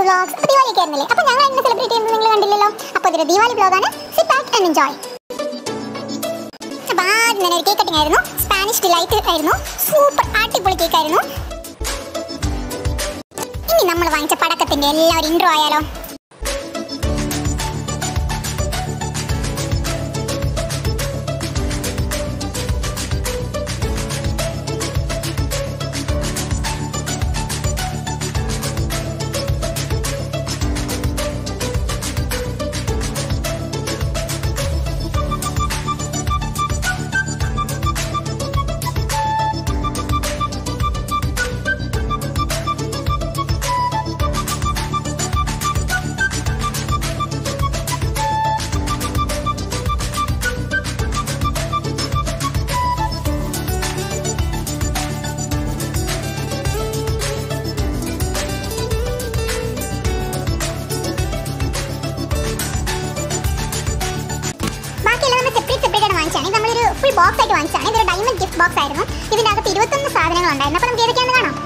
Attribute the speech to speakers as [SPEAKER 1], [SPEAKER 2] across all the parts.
[SPEAKER 1] vlogs അപ്പോൾ ദിവാലി ഒക്കെ ആയിരുന്നില്ലേ അപ്പോൾ ഞങ്ങൾ ഇന്ന് സെലിബ്രേറ്റ് ചെയ്യുന്നത് നിങ്ങൾ കണ്ടില്ലല്ലോ അപ്പോൾ ഇതൊരു ദിവാലി വ്ളോഗാണ് സിറ്റ് ബാക്ക് ആൻഡ് എൻജോയ് അപ്പോൾ ആദ്യം തന്നെ ഒരു കേക്ക് കട്ടിംഗ് ആയിരുന്നു സ്പാനിഷ് ഡിലൈറ്റ് ആയിരുന്നു സൂപ്പർ അടിപൊളി കേക്ക് ആയിരുന്നു ഇനി നമ്മൾ വാങ്ങിച്ച പടക്കത്തിന്റെ എല്ലാം ഒരു ഇൻട്രോ ആയാലോ ബാക്കിയെല്ലാം നമ്മൾ സെപ്പറേറ്റ് സെപ്പറേറ്റ് ആണ് വാങ്ങിച്ചാണ് ഇത് നമ്മളൊരു ഫുൾ ബോക്സ് ആയിട്ട് വാങ്ങിച്ചാണ് ഇതൊരു ഡയമണ്ട് ഗിഫ്റ്റ് ബോക്സ് ആയിരുന്നു ഇതിന്റെ അകത്ത് ഇരുപത്തൊന്ന് സാധനങ്ങൾ ഉണ്ടായിരുന്നു അപ്പോൾ നമുക്ക് ഏതൊക്കെയാണെന്ന് കാണാം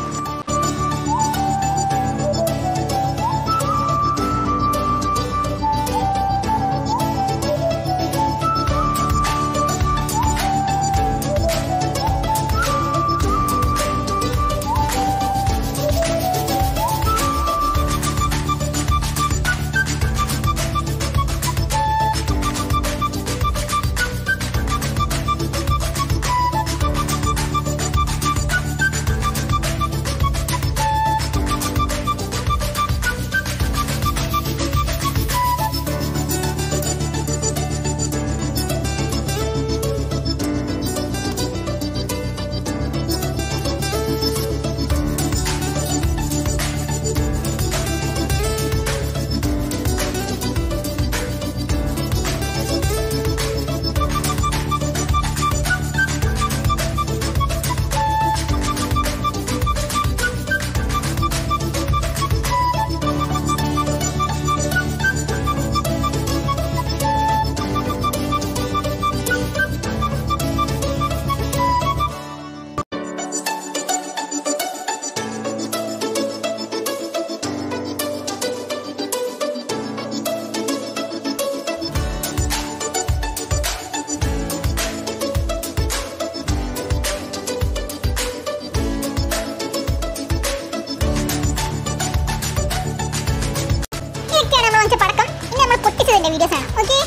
[SPEAKER 1] ഇതൊക്കെയാണ് നമ്മൾ വാങ്ങിച്ച പടക്കം ഇനി നമ്മൾ പൊട്ടിച്ചതിന്റെ വീഡിയോസ് ആണ് ഓക്കെ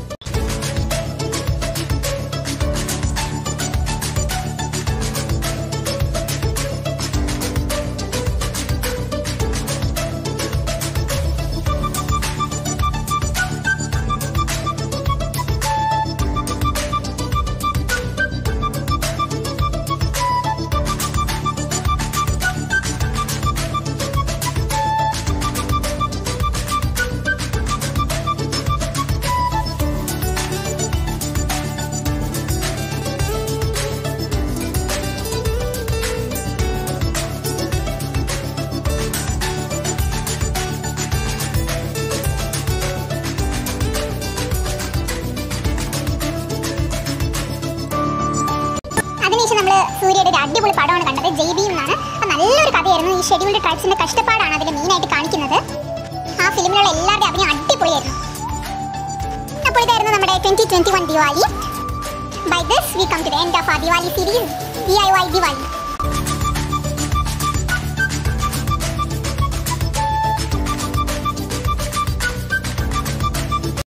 [SPEAKER 1] അതിനുശേഷം നമ്മൾ സൂര്യയുടെ ഒരു അടിപൊളി പടമാണ് കണ്ടത് ജയ്ബീം എന്നാണ് അത് നല്ലൊരു കഥയായിരുന്നു ഈ ഷെഡ്യൂൾഡ് ട്രൈബ്സിന്റെ കഷ്ടപ്പാടാണ് അതിൽ മെയിനായിട്ട് കാണിക്കുന്നത് ആ ഫിലിമിലുള്ള എല്ലാവരുടെയും അഭിനയം അടിപൊളിയായിരുന്നു അപ്പോൾ ഇതായിരുന്നു നമ്മുടെ twenty twenty one Diwali by this we come to the end of ആ Diwali series D I Y Diwali